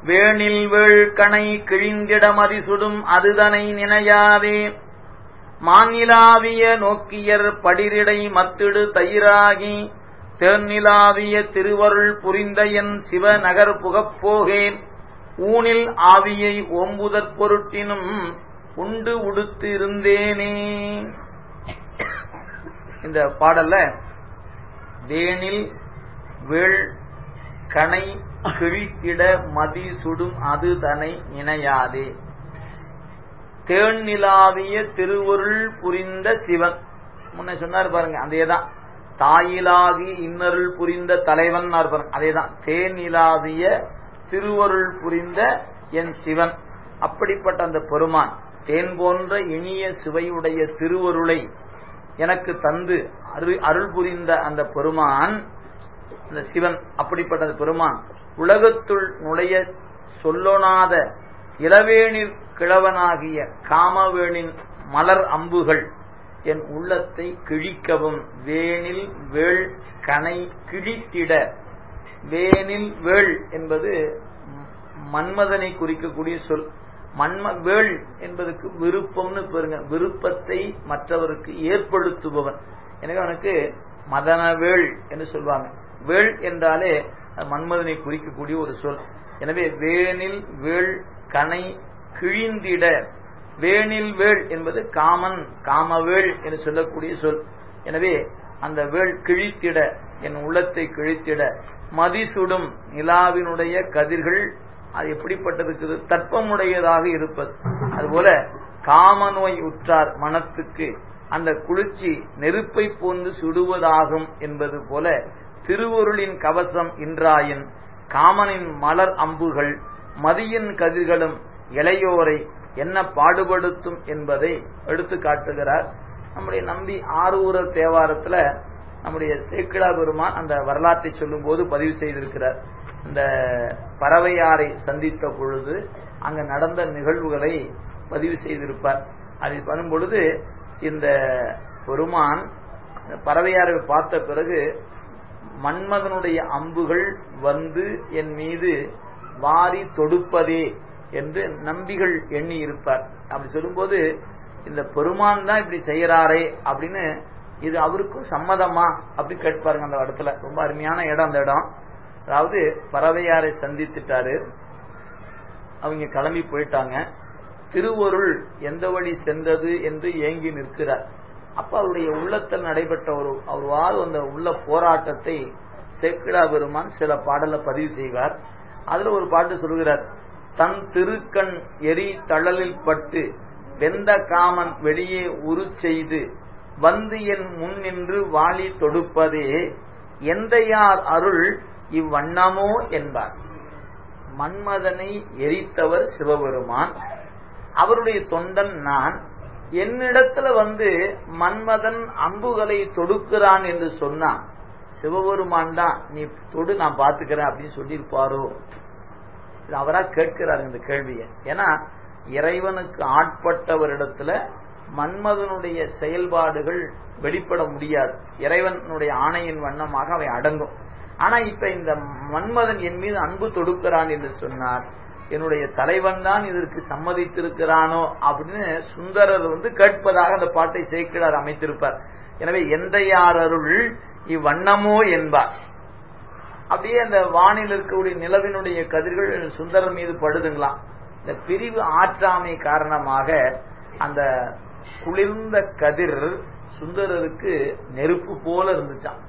வேணில் வேள்கணை கிழிந்திட மதிசுடும் அதுதனை நினையாதே மாநிலாவிய நோக்கியர் படிரிடை மத்திடு தயிராகி தேர்நிலாவிய திருவருள் புரிந்த என் சிவநகர் புகப்போகேன் ஊனில் ஆவியை ஓம்புதற் பொருட்டினும் உண்டு உடுத்து இருந்தேனே இந்த பாடல்ல வேனில் வேள் கணை கிழித்திட மதி சுடும் அது தனை நினையாதே தேன் நிலாவிய திருவருள் புரிந்த சிவன் முன்ன சொன்னார் பாருங்க அதேதான் தாயிலாகி இன்னருள் புரிந்த தலைவன் பாருங்க அதேதான் தேன் நிலாவிய திருவருள் புரிந்த என் சிவன் அப்படிப்பட்ட அந்த பெருமான் தேன் போன்ற இனிய சுவையுடைய திருவருளை எனக்கு தந்து அருள் புரிந்த அந்த பெருமான் அந்த சிவன் அப்படிப்பட்ட அந்த பெருமான் உலகத்துள் நுழைய சொல்லொணாத இளவேணில் கிழவனாகிய காமவேணின் மலர் அம்புகள் என் உள்ளத்தை கிழிக்கவும் வேனில் வேள் கனை கிழித்திட வேனில் வேள் என்பது மன்மதனை குறிக்கக்கூடிய சொல் மன்ம வேள் என்பதற்கு விருப்பம்னு பெருங்க விருப்பத்தை மற்றவருக்கு ஏற்படுத்துபவன் எனவே அவனுக்கு மதனவேள் என்று சொல்வாங்க வேள் என்றாலே மன்மதனை குறிக்கக்கூடிய ஒரு சொல் எனவே வேனில் வேள் கனை கிழிந்திட வேனில் வேள் என்பது காமன் காமவேள் என்று சொல்லக்கூடிய சொல் எனவே அந்த வேள் கிழித்திட என் உள்ளத்தை கிழித்திட மதிசுடும் நிலாவினுடைய கதிர்கள் அது எப்படிப்பட்டிருக்குது தட்பமுடையதாக இருப்பது அதுபோல காமநோய் உற்றார் மனத்துக்கு அந்த குளிர்ச்சி நெருப்பை போன்று சுடுவதாகும் என்பது போல திருவருளின் கவசம் இன்றாயின் காமனின் மலர் அம்புகள் மதியின் கதிர்களும் இளையோரை என்ன பாடுபடுத்தும் என்பதை எடுத்து காட்டுகிறார் நம்முடைய நம்பி ஆரூரர் தேவாரத்துல நம்முடைய சேக்கிழா பெருமான் அந்த வரலாற்றை சொல்லும் போது பதிவு செய்திருக்கிறார் இந்த பறவையாரை சந்தித்த பொழுது அங்க நடந்த நிகழ்வுகளை பதிவு செய்திருப்பார் அதை பண்ணும் பொழுது இந்த பெருமான் பறவையாரை பார்த்த பிறகு மன்மதனுடைய அம்புகள் வந்து என் மீது வாரி தொடுப்பதே என்று நம்பிகள் எண்ணி இருப்பார் அப்படி சொல்லும்போது இந்த பெருமான் தான் இப்படி செய்யறாரே அப்படின்னு இது அவருக்கும் சம்மதமா அப்படின்னு கேட்பாருங்க அந்த இடத்துல ரொம்ப அருமையான இடம் அந்த இடம் அதாவது பறவையாரை சந்தித்துட்டாரு அவங்க கிளம்பி போயிட்டாங்க திருவருள் எந்த வழி சென்றது என்று ஏங்கி நிற்கிறார் அப்ப அவருடைய உள்ளத்தில் நடைபெற்ற ஒரு அவர்வாறு அந்த உள்ள போராட்டத்தை சேக்கிடா பெருமான் சில பாடல பதிவு செய்வார் அதுல ஒரு பாட்டு சொல்கிறார் தன் திருக்கண் எரி தழலில் பட்டு வெந்த காமன் வெளியே உரு செய்து வந்து என் முன் நின்று வாளி தொடுப்பதே எந்தையார் அருள் இவ்வண்ணமோ என்பார் மன்மதனை எரித்தவர் சிவபெருமான் அவருடைய தொண்டன் நான் என்னிடத்துல வந்து மன்மதன் அம்புகளை தொடுக்கிறான் என்று சொன்னான் சிவபெருமான் தான் நீ தொடு நான் பாத்துக்கிறேன் அப்படின்னு சொல்லியிருப்பாரோ அவரா கேட்கிறார் இந்த கேள்வியை ஏன்னா இறைவனுக்கு ஆட்பட்டவரிடத்துல மன்மதனுடைய செயல்பாடுகள் வெளிப்பட முடியாது இறைவனுடைய ஆணையின் வண்ணமாக அவை அடங்கும் ஆனா இப்ப இந்த மன்மதன் என் மீது அன்பு தொடுக்கிறான் என்று சொன்னார் என்னுடைய தலைவன் தான் இதற்கு சம்மதித்திருக்கிறானோ அப்படின்னு சுந்தரர் வந்து கேட்பதாக அந்த பாட்டை சேர்க்கிறார் அமைத்திருப்பார் எனவே எந்த யாரருள் இவ்வண்ணமோ என்பார் அப்படியே அந்த வானில் இருக்கக்கூடிய நிலவினுடைய கதிர்கள் சுந்தரர் மீது படுதுங்களாம் இந்த பிரிவு ஆற்றாமை காரணமாக அந்த குளிர்ந்த கதிர் சுந்தரருக்கு நெருப்பு போல இருந்துச்சான்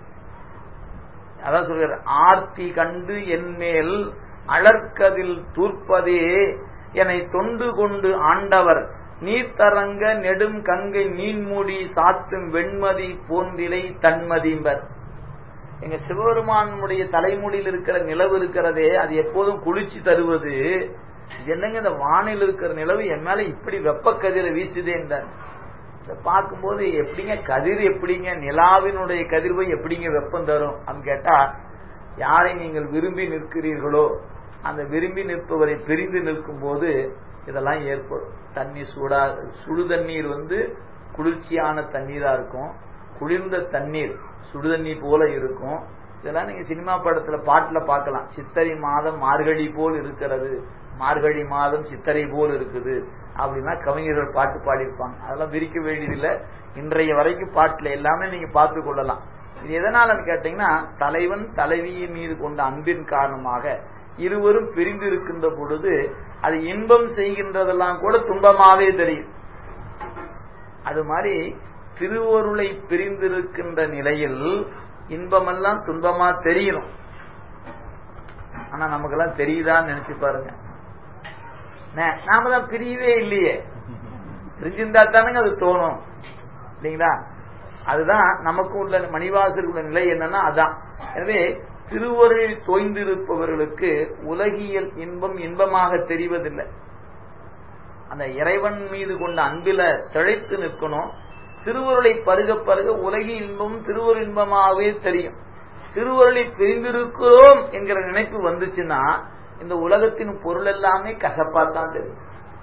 அதான் சொல்ற ஆர்த்தி கண்டு என்மேல் அழற்கதில் தூர்ப்பதே என்னை தொண்டு கொண்டு ஆண்டவர் நீர்த்தரங்க நெடும் கங்கை நீன்மூடி சாத்தும் வெண்மதி போன்றிலை தன்மதிம்பர் எங்க சிவபெருமானுடைய தலைமுடியில் இருக்கிற நிலவு இருக்கிறதே அது எப்போதும் குளிர்ச்சி தருவது என்னங்க இந்த வானில் இருக்கிற நிலவு என் மேல இப்படி வெப்ப கதிரை வீசுதே என்றார் பார்க்கும்போது எப்படிங்க கதிர் எப்படிங்க நிலாவினுடைய கதிர்வை எப்படிங்க வெப்பம் தரும் அப்படின்னு கேட்டா யாரை நீங்கள் விரும்பி நிற்கிறீர்களோ அந்த விரும்பி நிற்பவரை பிரிந்து நிற்கும் போது இதெல்லாம் ஏற்படும் தண்ணி சூடா சுடு தண்ணீர் வந்து குளிர்ச்சியான தண்ணீரா இருக்கும் குளிர்ந்த தண்ணீர் சுடுதண்ணி போல இருக்கும் இதெல்லாம் நீங்க சினிமா படத்துல பாட்டுல பார்க்கலாம் சித்திரை மாதம் மார்கழி போல் இருக்கிறது மார்கழி மாதம் சித்திரை போல் இருக்குது அப்படின்னா கவிஞர்கள் பாட்டு பாடியிருப்பாங்க அதெல்லாம் விரிக்க வேண்டியதில்லை இன்றைய வரைக்கும் பாட்டுல எல்லாமே நீங்க பார்த்து கொள்ளலாம் இது எதனாலன்னு கேட்டீங்கன்னா தலைவன் தலைவியின் மீது கொண்ட அன்பின் காரணமாக இருவரும் பிரிந்து இருக்கின்ற பொழுது அது இன்பம் செய்கின்றதெல்லாம் கூட துன்பமாவே தெரியும் அது மாதிரி திருவருளை பிரிந்திருக்கின்ற நிலையில் இன்பமெல்லாம் துன்பமா தெரியணும் ஆனா நமக்கெல்லாம் தெரியுதான்னு நினைச்சு பாருங்க நாம தான் பிரியவே இல்லையே பிரிஞ்சிருந்தா தானுங்க அது தோணும் இல்லைங்களா அதுதான் நமக்கு உள்ள மணிவாசல் உள்ள நிலை என்னன்னா அதான் எனவே திருவருளில் தோய்ந்திருப்பவர்களுக்கு உலகியல் இன்பம் இன்பமாக தெரிவதில்லை அந்த இறைவன் மீது கொண்ட அன்பில திளைத்து நிற்கணும் திருவருளை பருக பருக உலகி இன்பம் திருவருள் இன்பமாகவே தெரியும் திருவருளை பிரிந்திருக்கிறோம் என்கிற நினைப்பு வந்துச்சுன்னா இந்த உலகத்தின் பொருள் எல்லாமே கசப்பாத்தான் தெரியும்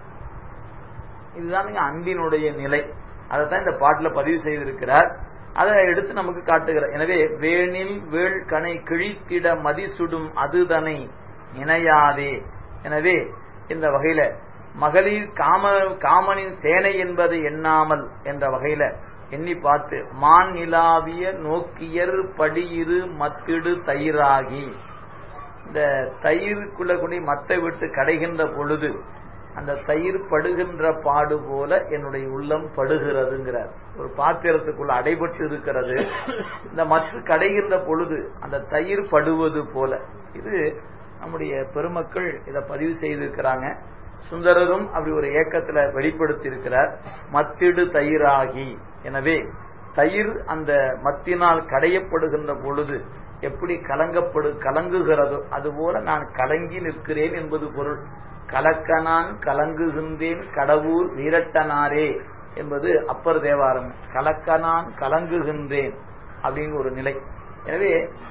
இதுதான் அன்பினுடைய நிலை அதைத்தான் இந்த பாட்டுல பதிவு செய்திருக்கிறார் அதை எடுத்து நமக்கு காட்டுகிறார் எனவே வேணில் வேள் கனை கிழித்திட மதிசுடும் அதுதனை இணையாதே எனவே இந்த வகையில மகளிர் காம காமனின் சேனை என்பதை எண்ணாமல் என்ற வகையில எண்ணி பார்த்து மான் நிலாவிய நோக்கியர் படியிரு மத்திடு தயிராகி இந்த தயிருக்குள்ள கொண்டு மத்தை விட்டு கடைகின்ற பொழுது அந்த தயிர் படுகின்ற பாடு போல என்னுடைய உள்ளம் படுகிறதுங்கிறார் ஒரு பாத்திரத்துக்குள்ள அடைபட்டு இருக்கிறது இந்த மற்ற கடைகின்ற பொழுது அந்த தயிர் படுவது போல இது நம்முடைய பெருமக்கள் இதை பதிவு செய்திருக்கிறாங்க சுந்தரரும் அப்படி ஒரு ஏக்கத்துல வெளிப்படுத்தி இருக்கிறார் மத்திடு தயிராகி எனவே தயிர் அந்த மத்தினால் கடையப்படுகின்ற பொழுது எப்படி கலங்கப்படு கலங்குகிறதோ அதுபோல நான் கலங்கி நிற்கிறேன் என்பது பொருள் கலக்கனான் கலங்குகின்றேன் கடவுர் வீரட்டனாரே என்பது அப்பர் தேவாரம் கலக்கனான் கலங்குகின்றேன் அப்படிங்கிற ஒரு நிலை எனவே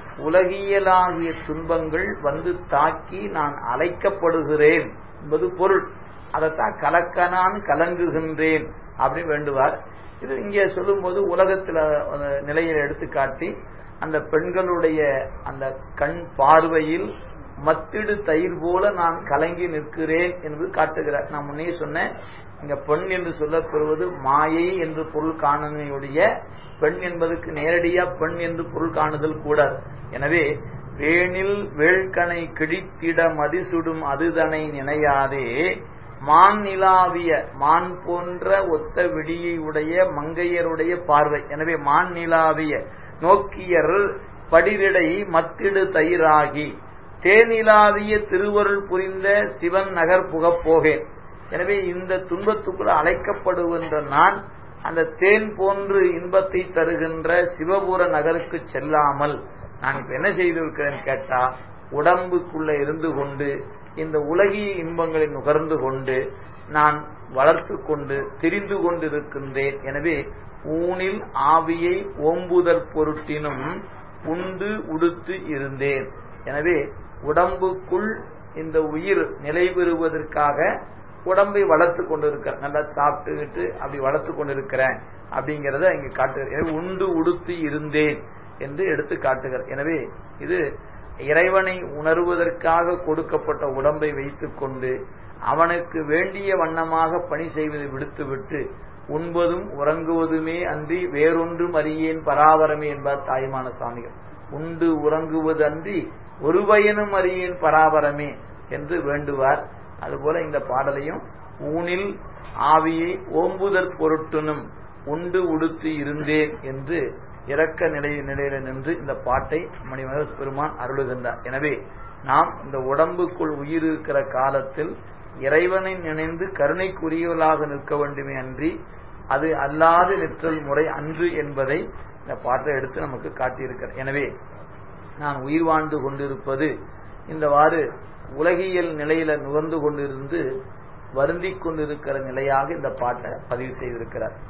உலகியலாகிய துன்பங்கள் வந்து தாக்கி நான் அழைக்கப்படுகிறேன் என்பது பொருள் அதைத்தான் கலக்கனான் கலங்குகின்றேன் அப்படின்னு வேண்டுவார் இது இங்கே சொல்லும்போது உலகத்துல நிலையை எடுத்துக்காட்டி அந்த பெண்களுடைய அந்த கண் பார்வையில் மத்திடு தயிர் போல நான் கலங்கி நிற்கிறேன் என்று காட்டுகிறார் நான் முன்னே சொன்னேன் இங்க பெண் என்று சொல்லப்பெறுவது மாயை என்று பொருள் காணனையுடைய பெண் என்பதற்கு நேரடியா பெண் என்று பொருள் காணுதல் கூடாது எனவே வேணில் வேள்கனை கிழித்திட மதிசுடும் அதுதனை நினையாதே மான் நிலாவிய மான் போன்ற ஒத்த விடியை உடைய மங்கையருடைய பார்வை எனவே மான் நிலாவிய நோக்கியர் படிரிடை மத்திடு தயிராகி தேனிலாவிய திருவருள் புரிந்த சிவன் நகர் புகப் போகேன் எனவே இந்த துன்பத்துக்குள் அழைக்கப்படுகின்ற நான் அந்த தேன் போன்று இன்பத்தை தருகின்ற சிவபுர நகருக்கு செல்லாமல் நான் இப்ப என்ன செய்திருக்கிறேன் கேட்டா உடம்புக்குள்ள இருந்து கொண்டு இந்த உலகிய இன்பங்களை நுகர்ந்து கொண்டு நான் வளர்த்து கொண்டு தெரிந்து கொண்டிருக்கின்றேன் எனவே ஊனில் ஆவியை ஓம்புதல் பொருட்டினும் உண்டு உடுத்து இருந்தேன் எனவே உடம்புக்குள் இந்த உயிர் நிலை பெறுவதற்காக உடம்பை வளர்த்து கொண்டிருக்கிறேன் நல்லா சாப்பிட்டுக்கிட்டு அப்படி வளர்த்து கொண்டிருக்கிறேன் அப்படிங்கறத இங்க காட்டுகிறேன் உண்டு உடுத்து இருந்தேன் என்று எடுத்து காட்டுகிறார் எனவே இது இறைவனை உணர்வதற்காக கொடுக்கப்பட்ட உடம்பை வைத்துக் கொண்டு அவனுக்கு வேண்டிய வண்ணமாக பணி செய்வதை விடுத்துவிட்டு உண்பதும் உறங்குவதுமே அன்றி வேறொன்றும் அறியேன் பராபரமே என்பார் தாய்மான சுவாமிகள் உண்டு உறங்குவது அன்றி ஒரு பயனும் அறியேன் பராபரமே என்று வேண்டுவார் அதுபோல இந்த பாடலையும் ஊனில் ஆவியை ஓம்புதற் பொருட்டுனும் உண்டு உடுத்து இருந்தேன் என்று இறக்க நிலை நிலையில நின்று இந்த பாட்டை மணிமகர் பெருமான் அருளுகின்றார் எனவே நாம் இந்த உடம்புக்குள் உயிர் இருக்கிற காலத்தில் இறைவனை நினைந்து கருணைக்குரியவர்களாக நிற்க வேண்டுமே அன்றி அது அல்லாது நிற்றல் முறை அன்று என்பதை இந்த பாட்டை எடுத்து நமக்கு காட்டியிருக்கிறார் எனவே நான் உயிர் வாழ்ந்து கொண்டிருப்பது இந்தவாறு உலகியல் நிலையில நுகர்ந்து கொண்டிருந்து வருந்திக் கொண்டிருக்கிற நிலையாக இந்த பாட்டை பதிவு செய்திருக்கிறார்